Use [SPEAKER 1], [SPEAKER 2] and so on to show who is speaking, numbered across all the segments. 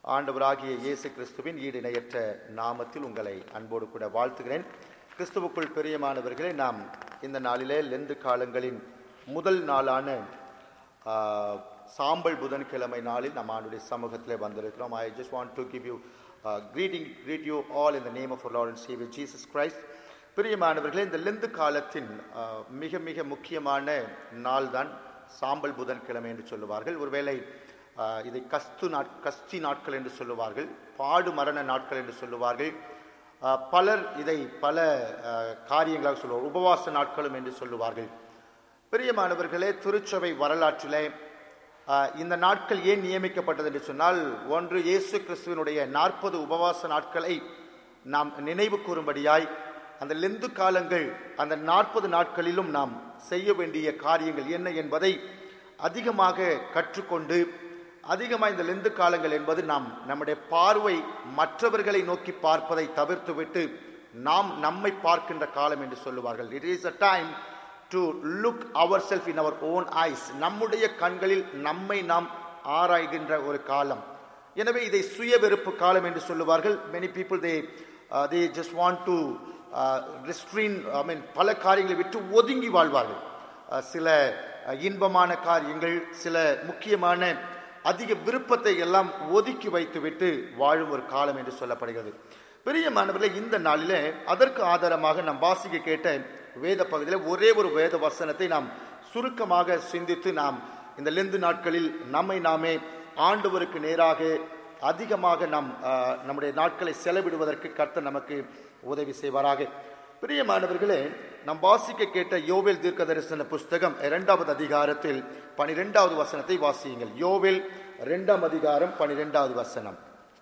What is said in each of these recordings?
[SPEAKER 1] ஆண்டவராகிய இயேசு கிறிஸ்துவின் ஈடு இணையற்ற நாமத்தில் உங்களை அன்போடு கூட வாழ்த்துகிறேன் கிறிஸ்துவுக்குள் பிரியமானவர்களே நாம் இந்த நாளிலே லெந்து காலங்களின் முதல் நாளான ஆ, சாம்பல் புதன்கிழமை நாளில் நம்ம ஆண்டுடைய சமூகத்திலே வந்திருக்கிறோம் I just want to give you greeting greet you all in the name of Lord and Saviour Jesus Christ பிரியமானவர்களே இந்த லெந்து காலத்தின் ஆ, மிக மிக முக்கியமான நாள் தான் சாம்பல் புதன்கிழமை என்று சொல்லுவார்கள் ஒருவேளை ஆ, இதை கஸ்து நாட் கஸ்தி நாட்கள் என்று சொல்லுவார்கள் பாடு மரண நாட்கள் என்று சொல்லுவார்கள் ஆ, பலர் இதை பல ஆ, காரியங்களாக சொல்லுவார் உபவாச நாட்களும் என்று சொல்லுவார்கள் பிரியமானவர்களே திருச்சபை வரலாற்றிலே ஆ, இந்த நாட்கள் ஏன் நியமிக்கப்பட்டது என்று சொன்னால் ஒன்று இயேசு கிறிஸ்துவினுடைய நாற்பது உபவாச நாட்களை நாம் நினைவு கூறும்படியாய் அந்த லெந்து காலங்கள் அந்த நாற்பது நாட்களிலும் நாம் செய்ய வேண்டிய காரியங்கள் என்ன என்பதை அதிகமாக கற்றுக்கொண்டு அதிகமாக இந்த லெந்து காலங்கள் என்பது நாம் நம்முடைய பார்வை மற்றவர்களை நோக்கி பார்ப்பதை தவிர்த்துவிட்டு நாம் நம்மை பார்க்கின்ற காலம் என்று சொல்லுவார்கள் it is a time to look our self in our own eyes நம்முடைய கண்களில் நம்மை நாம் ஆராய்கின்ற ஒரு காலம் எனவே இதை சுய வெறுப்பு காலம் என்று சொல்லுவார்கள் many people they they just want to restrain I mean பல காரியங்களை விட்டு ஒதுங்கி வாழ்வார்கள் அஹ், சில அஹ், இன்பமான காரியங்கள் சில முக்கியமான அதிக விருப்பத்தை எல்லாம் ஒதுக்கி வைத்துவிட்டு வாழும் ஒரு காலம் என்று சொல்லப்படுகிறது பெரிய மாணவர்களே இந்த நாளிலே அதற்கு ஆதாரமாக நாம் வாசிக்க கேட்ட வேத பகுதியில் ஒரே ஒரு வேத வசனத்தை நாம் சுருக்கமாக சிந்தித்து நாம் இந்த லெந்து நாட்களில் நம்மை நாமே ஆண்டவருக்கு நேராக அதிகமாக நாம் ஆஹ், நம்முடைய நாட்களை செலவிடுவதற்கு கர்த்தர் நமக்கு உதவி செய்வாராக பிரியமானவர்களே நாம் வாசிக்க கேட்ட யோவேல் தீர்க்க தரிசன புஸ்தகம் இரண்டாவது அதிகாரத்தில் பனிரெண்டாவது வசனத்தை வாசியுங்கள் யோவேல் இரண்டாம் அதிகாரம் பனிரெண்டாவது வசனம்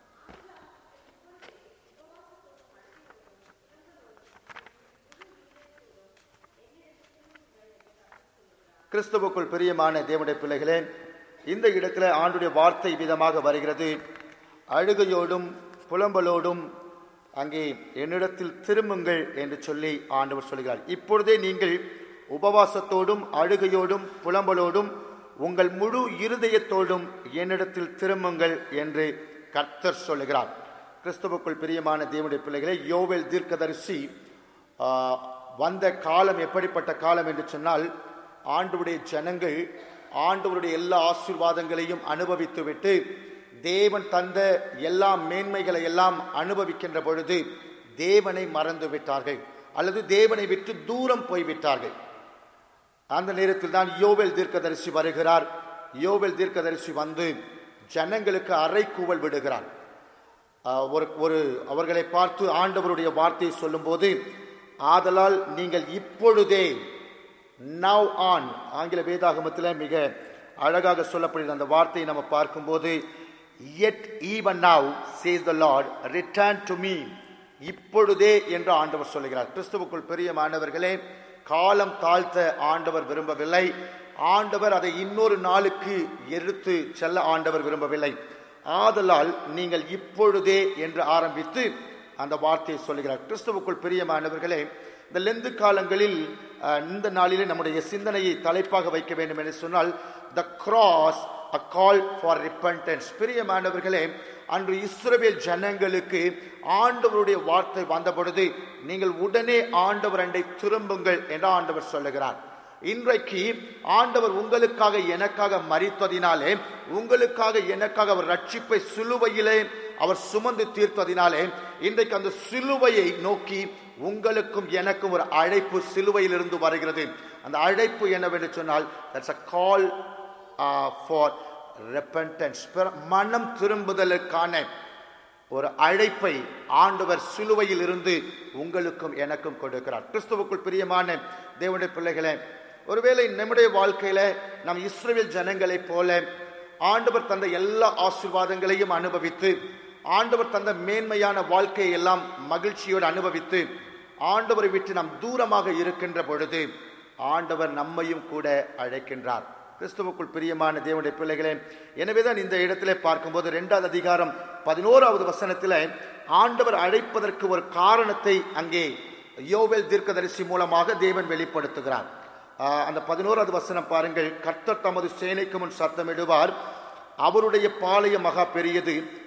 [SPEAKER 1] கிறிஸ்துவுக்குள் பிரியமான தேவனுடைய பிள்ளைகளே இந்த இடத்துல ஆண்டுடைய வார்த்தை விதமாக வருகிறது அழுகையோடும் புலம்பலோடும் அங்கே என்னிடத்தில் திரும்புங்கள் என்று சொல்லி ஆண்டவர் சொல்கிறார் இப்பொழுதே நீங்கள் உபவாசத்தோடும் அழுகையோடும் புலம்பலோடும் உங்கள் முழு இருதயத்தோடும் என்னிடத்தில் திரும்புங்கள் என்று கர்த்தர் சொல்லுகிறார் கிறிஸ்துவுக்குள் பிரியமான தேவனுடைய பிள்ளைகளே யோவேல் தீர்க்கதரிசி ஆ, வந்த காலம் எப்படிப்பட்ட காலம் என்று சொன்னால் ஆண்டவருடைய ஜனங்கள் ஆண்டவருடைய எல்லா ஆசீர்வாதங்களையும் அனுபவித்துவிட்டு தேவன் தந்த எல்லா மேன்மைகளை எல்லாம் அனுபவிக்கின்ற பொழுது தேவனை மறந்து விட்டார்கள் அல்லது தேவனை விட்டு தூரம் போய்விட்டார்கள் அந்த நேரத்தில் தான் யோவேல் தீர்க்கதரிசி வருகிறார் யோவேல் தீர்க்கதரிசி வந்து ஜனங்களுக்கு அறைக்கூவல் விடுகிறார் ஆஹ் ஒரு ஒரு அவர்களை பார்த்து ஆண்டவருடைய வார்த்தையை சொல்லும்போது ஆதலால் நீங்கள் இப்பொழுதே நவ் ஆன் ஆங்கில வேதாகமத்தில் மிக அழகாக சொல்லப்படுகிற அந்த வார்த்தையை நம்ம பார்க்கும்போது yet even now says the Lord return to me இப்பொழுதே என்று ஆண்டவர் சொல்லுகிறார் கிறிஸ்துவுக்குள் பெரிய மாணவர்களே காலம் தாழ்த்த ஆண்டவர் விரும்பவில்லை ஆண்டவர் அதை இன்னொரு நாளுக்கு எடுத்து செல்ல ஆண்டவர் விரும்பவில்லை ஆதலால் நீங்கள் இப்பொழுதே என்று ஆரம்பித்து அந்த வார்த்தையை சொல்லுகிறார் கிறிஸ்துவுக்குள் பிரியமானவர்களே இந்த லெந்து காலங்களில் அஹ், இந்த நாளிலே நம்முடைய சிந்தனையை தலைப்பாக வைக்க வேண்டும் என்று சொன்னால் the cross a call for repentance பிரியமானவர்களே அன்று இஸ்ரவேல் ஜனங்களுக்கு ஆண்டவருடைய வார்த்தை வந்த பொழுது நீங்கள் உடனே ஆண்டவர் அண்டை திரும்புங்கள் என்று ஆண்டவர் சொல்லுகிறார் இன்றைக்கு ஆண்டவர் உங்களுக்காக எனக்காக மறித்ததினாலே உங்களுக்காக எனக்காக அவர் ரட்சிப்பை சிலுவையிலே அவர் சுமந்து தீர்த்ததினாலே இன்றைக்கு அந்த சிலுவையை நோக்கி உங்களுக்கும் எனக்கும் ஒரு அழைப்பு சிலுவையிலிருந்து வருகிறது அந்த அழைப்பு என்னவென்று சொன்னால் தட்ஸ் அ கால் ஃபார் ரெப்பன்டன்ஸ் மனம் திரும்புதலுக்கான ஒரு அழைப்பை ஆண்டவர் சிலுவையில் இருந்து உங்களுக்கும் எனக்கும் கொடுக்கிறார் கிறிஸ்துவுக்குள் பிரியமான தேவனுடைய பிள்ளைகளே ஒருவேளை நம்முடைய வாழ்க்கையில நம் இஸ்ரவேல் ஜனங்களைப் போல ஆண்டவர் தந்த எல்லா ஆசீர்வாதங்களையும் அனுபவித்து ஆண்டவர் தந்த மேன்மையான வாழ்க்கையை எல்லாம் மகிழ்ச்சியோடு அனுபவித்து ஆண்டவரை விட்டு நாம் தூரமாக இருக்கின்ற பொழுது ஆண்டவர் நம்மையும் கூட அழைக்கின்றார் கிறிஸ்துவுக்குள் பிரியமான தேவனுடைய பிள்ளைகளே எனவேதான் இந்த இடத்திலே பார்க்கும்போது இரண்டாவது அதிகாரம் பதினோராவது வசனத்தில் ஆண்டவர் அழைப்பதற்கு ஒரு காரணத்தை அங்கே யோவேல் தீர்க்கதரிசி மூலமாக தேவன் வெளிப்படுத்துகிறார் ஆஹ் அந்த பதினோராவது வசனம் பாருங்கள் கர்த்தர் தமது சேனைக்கு முன் சத்தமிடுவார் அவருடைய பாளையம் மகா பெரியது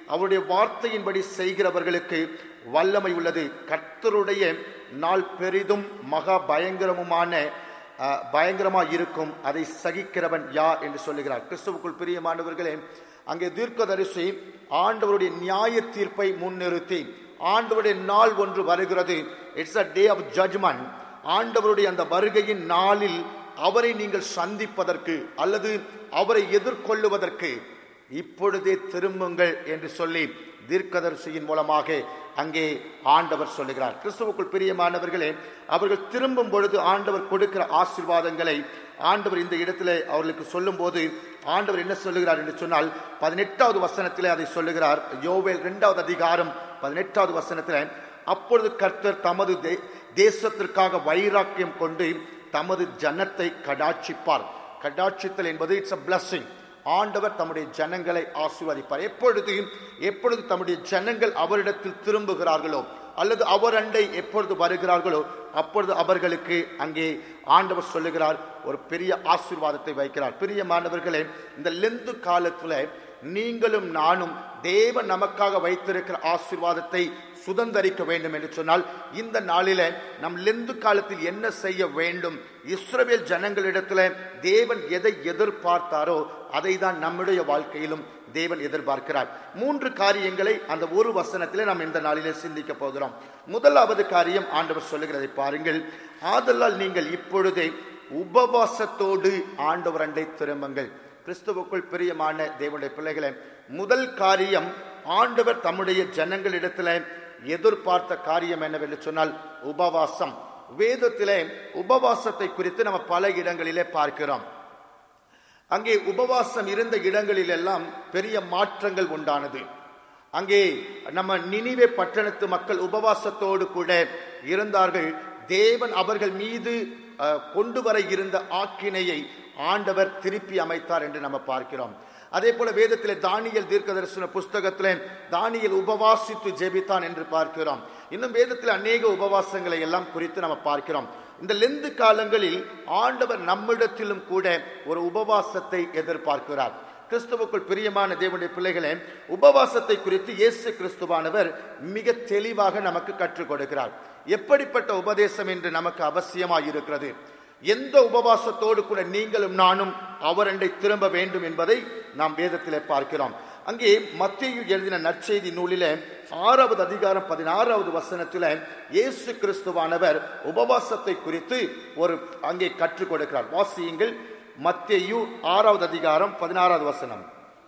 [SPEAKER 1] அவருடைய வார்த்தையின்படி செய்கிறவர்களுக்கு வல்லமை உள்ளது கர்த்தருடைய நாள் பெரிதும் மகா பயங்கரமுமான அஹ், பயங்கரமா இருக்கும் அதை சகிக்கிறவன் யார் என்று சொல்லுகிறார் கிறிஸ்துவுக்குள் பிரியமானவர்களே அங்கே தீர்க்கதரிசி ஆண்டவருடைய நியாய தீர்ப்பை முன்னிறுத்தி ஆண்டவருடைய நாள் ஒன்று வருகிறது it's a day of judgement ஆண்டவருடைய அந்த வருகையின் நாளில் அவரை நீங்கள் சந்திப்பதற்கு அல்லது அவரை எதிர்கொள்ளுவதற்கு இப்பொழுதே திரும்புங்கள் என்று சொல்லி தீர்க்கதரிசியின் மூலமாக அங்கே ஆண்டவர் சொல்லுகிறார் கிறிஸ்துவுக்குள் பிரியமானவர்களே அவர்கள் திரும்பும் பொழுது ஆண்டவர் கொடுக்கிற ஆசீர்வாதங்களை ஆண்டவர் இந்த இடத்துல அவர்களுக்கு சொல்லும்போது ஆண்டவர் என்ன சொல்லுகிறார் என்று சொன்னால் பதினெட்டாவது வசனத்திலே அதை சொல்லுகிறார் யோவேல் இரண்டாவது அதிகாரம் பதினெட்டாவது வசனத்தில் அப்பொழுது கர்த்தர் தமது தே- தேசத்திற்காக வைராக்கியம் கொண்டு தமது ஜனத்தை கடாட்சிப்பார் கடாட்சித்தல் என்பது இட்ஸ் அ blessing ஆண்டவர் தம்முடைய ஜனங்களை ஆசீர்வதிப்பார் எப்பொழுது எப்பொழுது தம்முடைய ஜனங்கள் அவரிடத்தில் திரும்புகிறார்களோ அல்லது அவர் அண்டை எப்பொழுது வருகிறார்களோ அப்பொழுது அவர்களுக்கு அங்கே ஆண்டவர் சொல்லுகிறார் ஒரு பெரிய ஆசீர்வாதத்தை வைக்கிறார் பிரியமானவர்களே இந்த லெந்து காலத்துல நீங்களும் நானும் தேவன் நமக்காக வைத்திருக்கிற ஆசீர்வாதத்தை சுதந்தரிக்க வேண்டும் என்று சொன்னால் இந்த நாளில நம் லெந்து காலத்தில் என்ன செய்ய வேண்டும் இஸ்ரவேல் ஜனங்களிடத்துல தேவன் எதை எதிர்பார்த்தாரோ அதை தான் நம்முடைய வாழ்க்கையிலும் தேவன் எதிர்பார்க்கிறார் மூன்று காரியங்களை அந்த ஒரு வசனத்திலே நாம் இந்த நாளிலே சிந்திக்க போகிறோம் முதலாவது காரியம் ஆண்டவர் சொல்லுகிறதை பாருங்கள் ஆதலால் நீங்கள் இப்பொழுதே உபவாசத்தோடு ஆண்டவர் அண்டை திரும்புங்கள் கிறிஸ்துவுக்குள் பிரியமான தேவனுடைய பிள்ளைகளே முதல் காரியம் ஆண்டவர் தம்முடைய ஜனங்களிடத்துல எதிர்பார்த்த காரியம் என்னவென்று சொன்னால் உபவாசம் வேதத்திலே உபவாசத்தை குறித்து நம்ம பல இடங்களிலே பார்க்கிறோம் அங்கே உபவாசம் இருந்த இடங்களிலெல்லாம் பெரிய மாற்றங்கள் உண்டானது அங்கே நம்ம நினிவே பட்டணத்து மக்கள் உபவாசத்தோடு கூட இருந்தார்கள் தேவன் அவர்கள் மீது அஹ், கொண்டு வர இருந்த ஆக்கினையை ஆண்டவர் திருப்பி அமைத்தார் என்று நம்ம பார்க்கிறோம் அதே போல வேதத்திலே தானியல் தீர்க்கதரிசன புஸ்தகத்திலே தானியல் உபவாசித்து ஜெபித்தான் என்று பார்க்கிறோம் இன்னும் வேதத்தில் அநேக உபவாசங்களை எல்லாம் குறித்து நம்ம பார்க்கிறோம் இந்த லெந்து காலங்களில் ஆண்டவர் நம்மிடத்திலும் கூட ஒரு உபவாசத்தை எதிர்பார்க்கிறார் கிறிஸ்துவுக்குள் பிரியமான தேவனுடைய பிள்ளைகளே உபவாசத்தை குறித்து இயேசு கிறிஸ்துவானவர் மிக தெளிவாக நமக்கு கற்றுக் கொடுக்கிறார் எப்படிப்பட்ட உபதேசம் என்று நமக்கு அவசியமாய் இருக்கிறது எந்த உபவாசத்தோடு கூட நீங்களும் நானும் அவரண்டை திரும்ப வேண்டும் என்பதை நாம் வேதத்திலே பார்க்கிறோம் அங்கே மத்திய எழுதின நற்செய்தி நூலிலே ஆறாவது அதிகாரம் பதினாறாவது வசனத்தில இயேசு கிறிஸ்துவானவர் உபவாசத்தை குறித்து ஒரு அங்கே கற்றுக் கொடுக்கிறார் வாசியுங்கள் மத்தேயு ஆறாவது அதிகாரம் பதினாறாவது வசனம்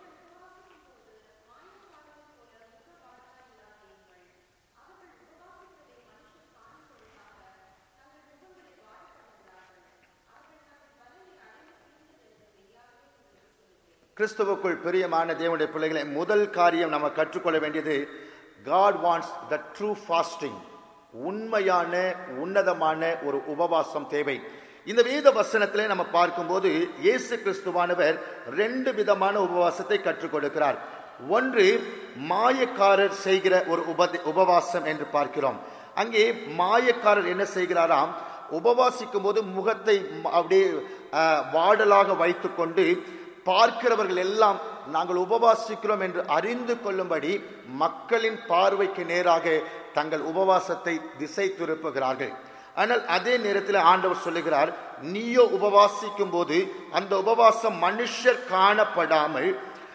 [SPEAKER 1] கிறிஸ்துவுக்குள் பிரியமான தேவனுடைய பிள்ளைகளை முதல் காரியம் நம்ம கற்றுக்கொள்ள வேண்டியது God wants the true fasting உண்மையான உன்னதமான ஒரு உபவாசம் தேவை இந்த வேத வசனத்திலே நம்ம பார்க்கும்போது இயேசு கிறிஸ்துவானவர் ரெண்டு விதமான உபவாசத்தை கற்றுக் கொடுக்கிறார் ஒன்று மாயக்காரர் செய்கிற ஒரு உபதி உபவாசம் என்று பார்க்கிறோம் அங்கே மாயக்காரர் என்ன செய்கிறாராம் உபவாசிக்கும் போது முகத்தை ம- அப்படியே அஹ், வாடலாக வைத்துக்கொண்டு பார்க்கிறவர்கள் எல்லாம் நாங்கள் உபவாசிக்கிறோம் என்று அறிந்து கொள்ளும்படி மக்களின் பார்வைக்கு நேராக தங்கள் உபவாசத்தை திசை திருப்புகிறார்கள் ஆனால் அதே நேரத்தில் ஆண்டவர் சொல்லுகிறார் நீயோ உபவாசிக்கும் போது அந்த உபவாசம் மனுஷர் காணப்படாமல்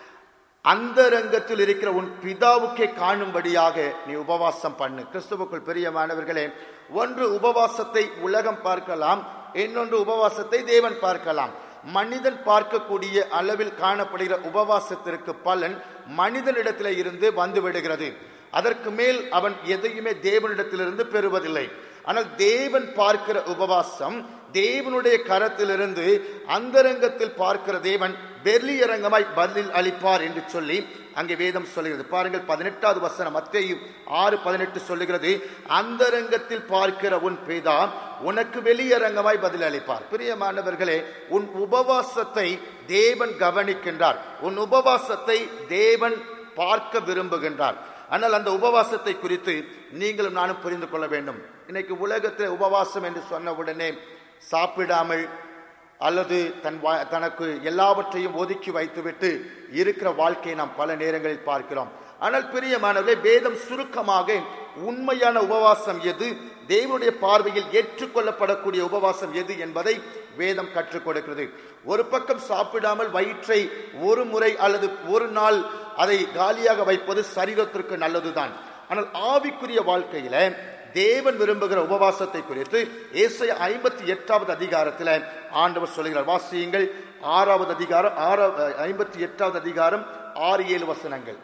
[SPEAKER 1] அந்தரங்கத்தில் இருக்கிற உன் பிதாவுக்கே காணும்படியாக நீ உபவாசம் பண்ணு கிறிஸ்துவுக்குள் பிரியமானவர்களே ஒன்று உபவாசத்தை உலகம் பார்க்கலாம் இன்னொன்று உபவாசத்தை தேவன் பார்க்கலாம் மனிதன் பார்க்கக்கூடிய அளவில் காணப்படுகிற உபவாசத்திற்கு பலன் மனிதனிடத்தில் இருந்து வந்து விடுகிறது அதற்கு மேல் அவன் எதையுமே தேவனிடத்திலிருந்து பெறுவதில்லை ஆனால் தேவன் பார்க்கிற உபவாசம் தேவனுடைய கரத்திலிருந்து அந்தரங்கத்தில் பார்க்கிற தேவன் வெளியரங்கமாய் பதில் அளிப்பார் என்று சொல்லி அங்கே வேதம் சொல்லுகிறது பாருங்கள் பதினெட்டாவது வசனம் மத்தேயு ஆறு பதினெட்டு சொல்லுகிறது அந்தரங்கத்தில் பார்க்கிற உன் பிதா உனக்கு வெளியரங்கமாய் பதில் அளிப்பார் பிரியமானவர்களே உன் உபவாசத்தை தேவன் கவனிக்கின்றார் உன் உபவாசத்தை தேவன் பார்க்க விரும்புகின்றார் ஆனால் அந்த உபவாசத்தை குறித்து நீங்களும் நானும் புரிந்து கொள்ள வேண்டும் இன்னைக்கு உலகத்தில் உபவாசம் என்று சொன்ன உடனே சாப்பிடாமல் அல்லது தன் வா- தனக்கு எல்லாவற்றையும் ஒதுக்கி வைத்துவிட்டு இருக்கிற வாழ்க்கையை நாம் பல நேரங்களில் பார்க்கிறோம் ஆனால் பிரியமானவர்களே வேதம் சுருக்கமாக உண்மையான உபவாசம் எது தேவனுடைய பார்வையில் ஏற்றுக்கொள்ளப்படக்கூடிய உபவாசம் எது என்பதை வேதம் கற்றுக் கொடுக்கிறது ஒரு பக்கம் சாப்பிடாமல் வயிற்றை ஒரு முறை அல்லது ஒரு நாள் அதை காலியாக வைப்பது சரீரத்திற்கு நல்லதுதான் ஆனால் ஆவிக்குரிய வாழ்க்கையில தேவன் விரும்புகிற உபவாசத்தை குறித்து ஏசைய ஐம்பத்தி எட்டாவது அதிகாரத்தில் ஆண்டவர் சொல்கிறார் வாசியுங்கள் ஆறாவது அதிகாரம் ஆறாவது ஐம்பத்தி எட்டாவது அதிகாரம் ஆறு ஏழு வசனங்கள்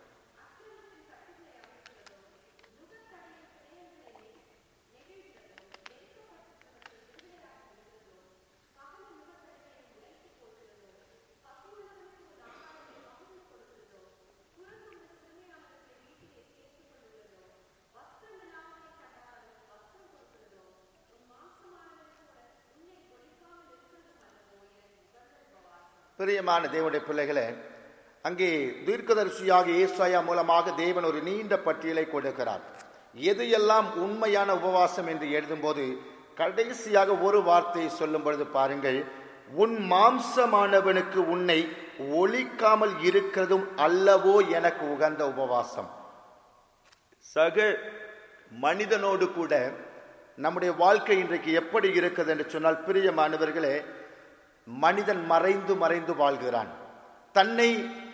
[SPEAKER 1] பிரியமான தேவனுடைய பிள்ளைகளே அங்கே தீர்க்கதரிசியாக ஏசாயா மூலமாக தேவன் ஒரு நீண்ட பட்டியலை கொடுக்கிறார் எது எல்லாம் உண்மையான உபவாசம் என்று எழுதும்போது கடைசியாக ஒரு வார்த்தையை சொல்லும் பொழுது பாருங்கள் உன் மாம்சமானவனுக்கு உன்னை ஒழிக்காமல் இருக்கிறதும் அல்லவோ எனக்கு உகந்த உபவாசம் சக மனிதனோடு கூட நம்முடைய வாழ்க்கை இன்றைக்கு எப்படி இருக்குது என்று சொன்னால் பிரியமானவர்களே மனிதன் மறைந்து மறைந்து வாழ்கிறான் தன்னை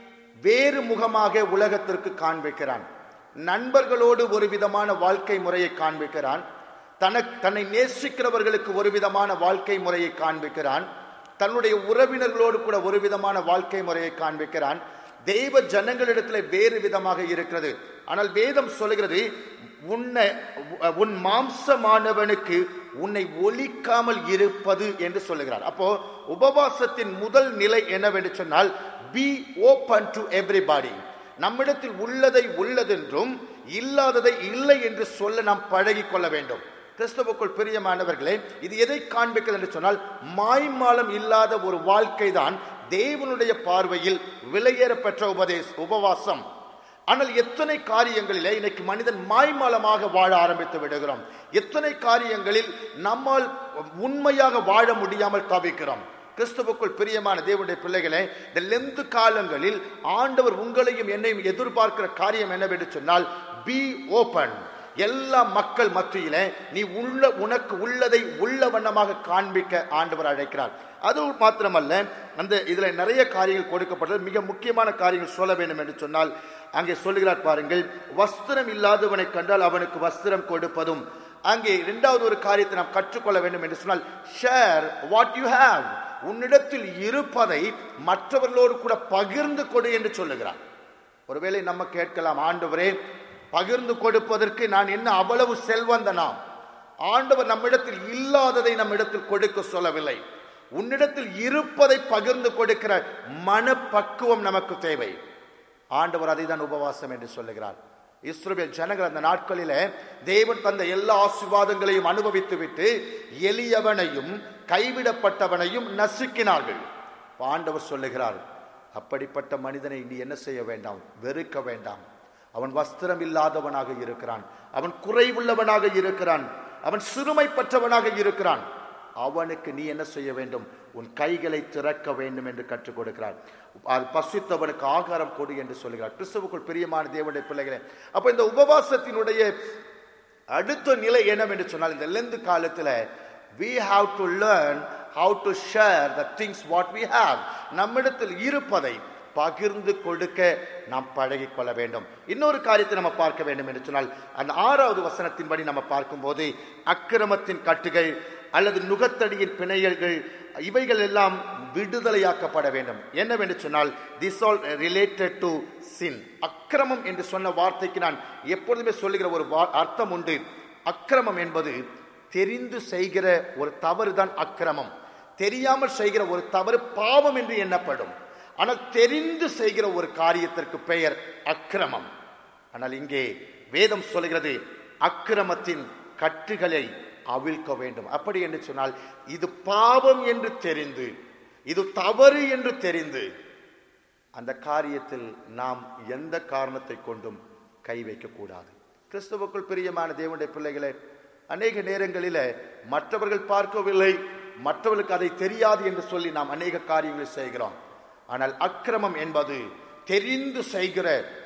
[SPEAKER 1] வேறு முகமாக உலகத்திற்கு காண்பிக்கிறான் நண்பர்களோடு ஒரு விதமான வாழ்க்கை முறையை காண்பிக்கிறான் தனக்கு தன்னை நேசிக்கிறவர்களுக்கு ஒரு விதமான வாழ்க்கை முறையை காண்பிக்கிறான் தன்னுடைய உறவினர்களோடு கூட ஒரு விதமான வாழ்க்கை முறையை காண்பிக்கிறான் தெய்வ ஜனங்களிடத்தில் வேறு விதமாக இருக்கிறது ஆனால் வேதம் சொல்லுகிறது உன்னை உன் மாம்சமானவனுக்கு உன்னை ஒழிக்காமல் இருப்பது என்று சொல்லுகிறார் அப்போ உபவாசத்தின் முதல் நிலை என்னவென்று சொன்னால் பி ஓபன் டு எவ்ரிபாடி நம்மிடத்தில் உள்ளதை உள்ளதென்றும் இல்லாததை இல்லை என்று சொல்ல நாம் பழகி கொள்ள வேண்டும் கிறிஸ்தவுக்குள் பிரியமானவர்களே இது எதை காண்பிக்கிறது என்று சொன்னால் மாய்மாலம் இல்லாத ஒரு வாழ்க்கை தான் தேவனுடைய பார்வையில் விலையேற பெற்ற உபதேச உபவாசம் ஆனால் எத்தனை காரியங்களிலே இன்னைக்கு மனிதன் மாய்மாலமாக வாழ ஆரம்பித்து விடுகிறோம் எத்தனை காரியங்களில் நம்மால் உண்மையாக வாழ முடியாமல் தவிக்கிறோம் கிறிஸ்துவுக்குள் பிரியமான தேவனுடைய பிள்ளைகளே இந்த லெந்து காலங்களில் ஆண்டவர் உங்களையும் என்னையும் எதிர்பார்க்கிற காரியம் என்னவென்று சொன்னால் பி ஓபன் எல்லா மக்கள் மத்தியில நீ உள்ள உனக்கு உள்ளதை உள்ள வண்ணமாக காண்பிக்க ஆண்டவர் அழைக்கிறார் அது மாத்திரமல்ல அந்த இதுல நிறைய காரியங்கள் கொடுக்கப்பட்டது மிக முக்கியமான காரியங்கள் சொல்ல வேண்டும் என்று சொன்னால் அங்கே சொல்லுகிறார் பாருங்கள் வஸ்திரம் இல்லாதவனை கண்டால் அவனுக்கு வஸ்திரம் கொடுப்பதும் அங்கே இரண்டாவது ஒரு காரியத்தை நாம் கற்றுக்கொள்ள வேண்டும் என்று சொன்னால் ஷேர் வாட் யூ ஹேவ் உன்னிடத்தில் இருப்பதை மற்றவர்களோடு கூட பகிர்ந்து கொடு என்று சொல்லுகிறார் ஒருவேளை நம்ம கேட்கலாம் ஆண்டவரே பகிர்ந்து கொடுப்பதற்கு நான் என்ன அவ்வளவு செல்வந்தனாம் ஆண்டவர் நம்மிடத்தில் இல்லாததை நம்மிடத்தில் கொடுக்க சொல்லவில்லை உன்னிடத்தில் இருப்பதை பகிர்ந்து கொடுக்கிற மனப்பக்குவம் நமக்கு தேவை ஆண்டவர் அதை தான் உபவாசம் என்று சொல்லுகிறார் இஸ்ரவேல் ஜனங்கள் அந்த நாட்களில தேவன் தந்த எல்லா ஆசிர்வாதங்களையும் அனுபவித்து விட்டு எளியவனையும் கைவிடப்பட்டவனையும் நசுக்கினார்கள் ஆண்டவர் சொல்லுகிறார் அப்படிப்பட்ட மனிதனை நீ என்ன செய்ய வேண்டாம் வெறுக்க வேண்டாம் அவன் வஸ்திரம் இல்லாதவனாக இருக்கிறான் அவன் குறைவுள்ளவனாக இருக்கிறான் அவன் சிறுமைப்பட்டவனாக இருக்கிறான் அவனுக்கு நீ என்ன செய்ய வேண்டும் உன் கைகளை திறக்க வேண்டும் என்று கற்றுக் கொடுக்கிறார் அது பசித்தவனுக்கு ஆகாரம் கொடு என்று சொல்கிறார் கிறிஸ்துவுக்குள் பிரியமான தேவனுடைய பிள்ளைகளே அப்ப இந்த உபவாசத்தினுடைய அடுத்த நிலை என்னவென்று சொன்னால் இந்த லெந்து காலத்துல we have to learn how to share the things what we have நம்மிடத்தில் இருப்பதை பகிர்ந்து கொடுக்க நாம் பழகி கொள்ள வேண்டும் இன்னொரு காரியத்தை நம்ம பார்க்க வேண்டும் என்று சொன்னால் அந்த ஆறாவது வசனத்தின்படி நம்ம பார்க்கும்போது அக்கிரமத்தின் கட்டுகள் அல்லது நுகத்தடியின் பிணையல்கள் இவைகள் எல்லாம் விடுதலையாக்கப்பட வேண்டும் என்னவென்று சொன்னால் this all related to sin அக்கிரமம் என்று சொன்ன வார்த்தைக்கு நான் எப்பொழுதுமே சொல்லுகிற ஒரு அர்த்தம் உண்டு அக்கிரமம் என்பது தெரிந்து செய்கிற ஒரு தவறு தான் அக்கிரமம் தெரியாமல் செய்கிற ஒரு தவறு பாவம் என்று எண்ணப்படும் ஆனால் தெரிந்து செய்கிற ஒரு காரியத்திற்கு பெயர் அக்கிரமம் ஆனால் இங்கே வேதம் சொல்கிறது அக்கிரமத்தின் கட்டுகளை அவிழ்க்க வேண்டும் அப்படி என்று சொன்னால் இது பாவம் என்று தெரிந்து இது தவறு என்று தெரிந்து அந்த காரியத்தில் நாம் எந்த காரணத்தை கொண்டும் கை வைக்க கூடாது கிறிஸ்துவுக்குள் பிரியமான தேவனுடைய பிள்ளைகளே அநேக நேரங்களில மற்றவர்கள் பார்க்கவில்லை மற்றவர்களுக்கு அதை தெரியாது என்று சொல்லி நாம் அநேக காரியங்களை செய்கிறோம் ஆனால் அக்கிரமம் என்பது தெரிந்து செய்கிற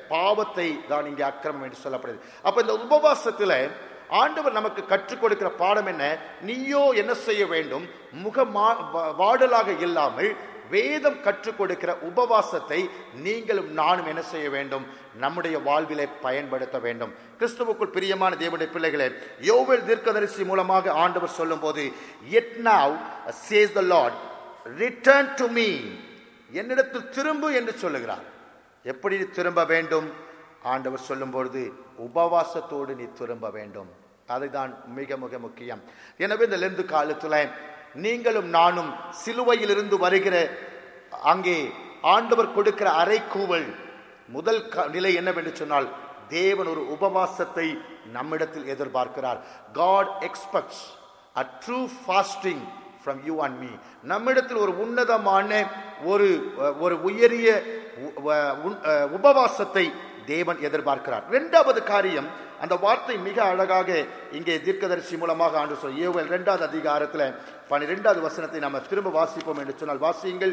[SPEAKER 1] பாவத்தை தான் இங்கே அக்கிரமம் என்று சொல்லப்படுது அப்ப இந்த உபவாசத்துல ஆண்டவர் நமக்கு கற்றுக் கொடுக்கிற பாடம் என்ன நீயோ என்ன செய்ய வேண்டும் முகமா வா- வாடலாக இல்லாமல் வேதம் கற்றுக் கொடுக்கிற உபவாசத்தை நீங்களும் நானும் என்ன செய்ய வேண்டும் நம்முடைய வாழ்விலே பயன்படுத்த வேண்டும் கிறிஸ்துவுக்குள் பிரியமான தேவனுடைய பிள்ளைகளே யோவேல் தீர்க்கதரிசி மூலமாக ஆண்டவர் சொல்லும்போது yet now says the lord return to me என்னிடத்தில் திரும்பு என்று சொல்லுகிறார் எப்படி திரும்ப வேண்டும் ஆண்டவர் சொல்லும் பொழுது உபவாசத்தோடு நீ திரும்ப வேண்டும் அதுதான் மிக மிக முக்கியம் எனவே இந்த லெந்து காலத்துல நீங்களும் நானும் சிலுவையிலிருந்து வருகிற அங்கே ஆண்டவர் கொடுக்கிற அறைக்கூவல் முதல் க- நிலை என்னவென்று சொன்னால் தேவன் ஒரு உபவாசத்தை நம்மிடத்தில் எதிர்பார்க்கிறார் God expects a true fasting from you and me நம்மிடத்தில் ஒரு உன்னதமான ஒரு ஒரு உயரிய உ- வ- உன்- அஹ், உபவாசத்தை தேவன் எதிர்பார்க்கிறார் இரண்டாவது காரியம் அந்த வார்த்தை மிக அழகாக இங்கே தீர்க்கதரிசி மூலமாக ஆண்டு சொல் ஏவல் இரண்டாவது அதிகாரத்துல பன்னிரெண்டாவது வசனத்தை நம்ம திரும்ப வாசிப்போம் என்று சொன்னால் வாசியுங்கள்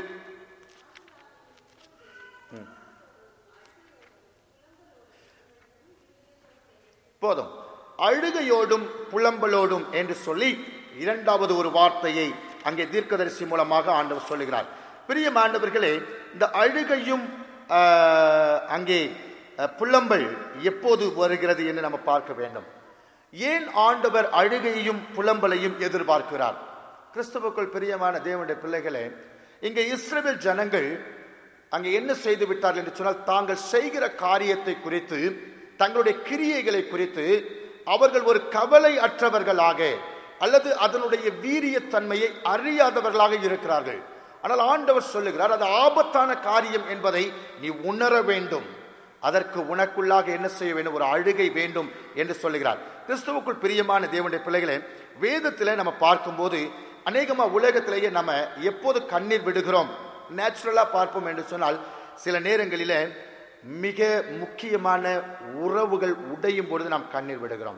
[SPEAKER 1] போதும் அழுகையோடும் புலம்பலோடும் என்று சொல்லி இரண்டாவது ஒரு வார்த்தையை அங்கே தீர்க்கதரிசி மூலமாக ஆண்டவர் சொல்லுகிறார் பிரிய மாண்டவர்களே இந்த அழுகையும் ஆஹ், அங்கே அஹ், புலம்பல் எப்போது வருகிறது என்று நம்ம பார்க்க வேண்டும் ஏன் ஆண்டவர் அழுகையையும் புலம்பலையும் எதிர்பார்க்கிறார் கிறிஸ்துவுக்குள் பிரியமான தேவனுடைய பிள்ளைகளே இங்கே இஸ்ரவேல் ஜனங்கள் அங்கே என்ன செய்து விட்டார்கள் என்று சொன்னால் தாங்கள் செய்கிற காரியத்தை குறித்து தங்களுடைய கிரியைகளை குறித்து அவர்கள் ஒரு கவலை அற்றவர்களாக அல்லது அதனுடைய வீரியத்தன்மையை அறியாதவர்களாக இருக்கிறார்கள் ஆனால் ஆண்டவர் சொல்லுகிறார் அது ஆபத்தான காரியம் என்பதை நீ உணர வேண்டும் அதற்கு உனக்குள்ளாக என்ன செய்ய வேண்டும் ஒரு அழுகை வேண்டும் என்று சொல்லுகிறார் கிறிஸ்துவுக்குள் பிரியமான தேவனுடைய பிள்ளைகளே வேதத்திலே நம்ம பார்க்கும்போது அநேகமா உலகத்திலேயே நம்ம எப்போது கண்ணீர் விடுகிறோம் நேச்சுரலா பார்ப்போம் என்று சொன்னால் சில நேரங்களிலே மிக முக்கியமான உறவுகள் உடையும் பொழுது நாம் கண்ணீர் விடுகிறோம்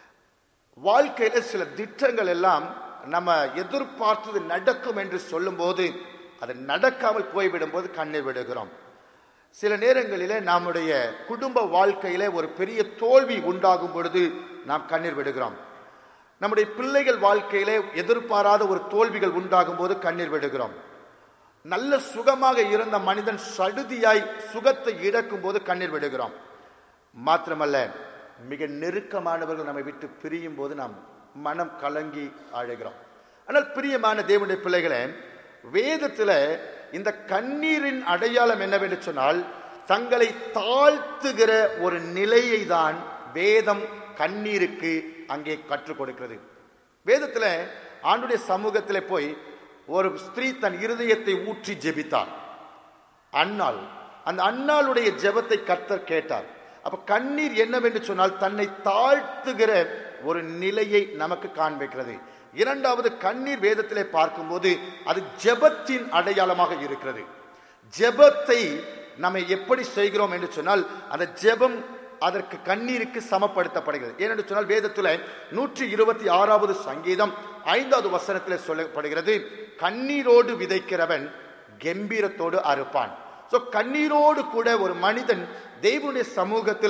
[SPEAKER 1] வாழ்க்கையில சில திட்டங்கள் எல்லாம் நம்ம எதிர்பார்த்தது நடக்கும் என்று சொல்லும்போது அது நடக்காமல் போய்விடும் போது கண்ணீர் விடுகிறோம் சில நேரங்களிலே நம்முடைய குடும்ப வாழ்க்கையில ஒரு பெரிய தோல்வி உண்டாகும் பொழுது நாம் கண்ணீர் விடுகிறோம் நம்முடைய பிள்ளைகள் வாழ்க்கையிலே எதிர்பாராத ஒரு தோல்விகள் உண்டாகும் போது கண்ணீர் விடுகிறோம் நல்ல சுகமாக இருந்த மனிதன் சடுதியாய் சுகத்தை இழக்கும் போது கண்ணீர் விடுகிறோம் மாத்திரமல்ல மிக நெருக்கமானவர்கள் நம்மை விட்டு பிரியும் போது நாம் மனம் கலங்கி அழுகிறோம் ஆனால் பிரியமான தேவனுடைய பிள்ளைகளே வேதத்துல இந்த கண்ணீரின் அடையாளம் என்னவென்று சொன்னால் தங்களை தாழ்த்துகிற ஒரு நிலையை தான் வேதம் கண்ணீருக்கு அங்கே கற்றுக் கொடுக்கிறது வேதத்துல ஆண்டுடைய சமூகத்திலே போய் ஒரு ஸ்திரீ தன் இருதயத்தை ஊற்றி ஜெபித்தார் அன்னாள் அந்த அன்னாளுடைய ஜெபத்தை கர்த்தர் கேட்டார் அப்ப கண்ணீர் என்னவென்று சொன்னால் தன்னை தாழ்த்துகிற ஒரு நிலையை நமக்கு காண்பிக்கிறது இரண்டாவது கண்ணீர் வேதத்திலே பார்க்கும்போது அது ஜெபத்தின் அடையாளமாக இருக்கிறது ஜெபத்தை நம்ம எப்படி செய்கிறோம் என்று சொன்னால் அந்த ஜெபம் அதற்கு கண்ணீருக்கு சமப்படுத்தப்படுகிறது ஏனென்று சொன்னால் வேதத்துல நூற்றி இருபத்தி ஆறாவது சங்கீதம் ஐந்தாவது வசனத்தில் சொல்லப்படுகிறது கண்ணீரோடு விதைக்கிறவன் கம்பீரத்தோடு அறுப்பான் சோ கண்ணீரோடு கூட ஒரு மனிதன் தெய்வனுடைய சமூகத்துல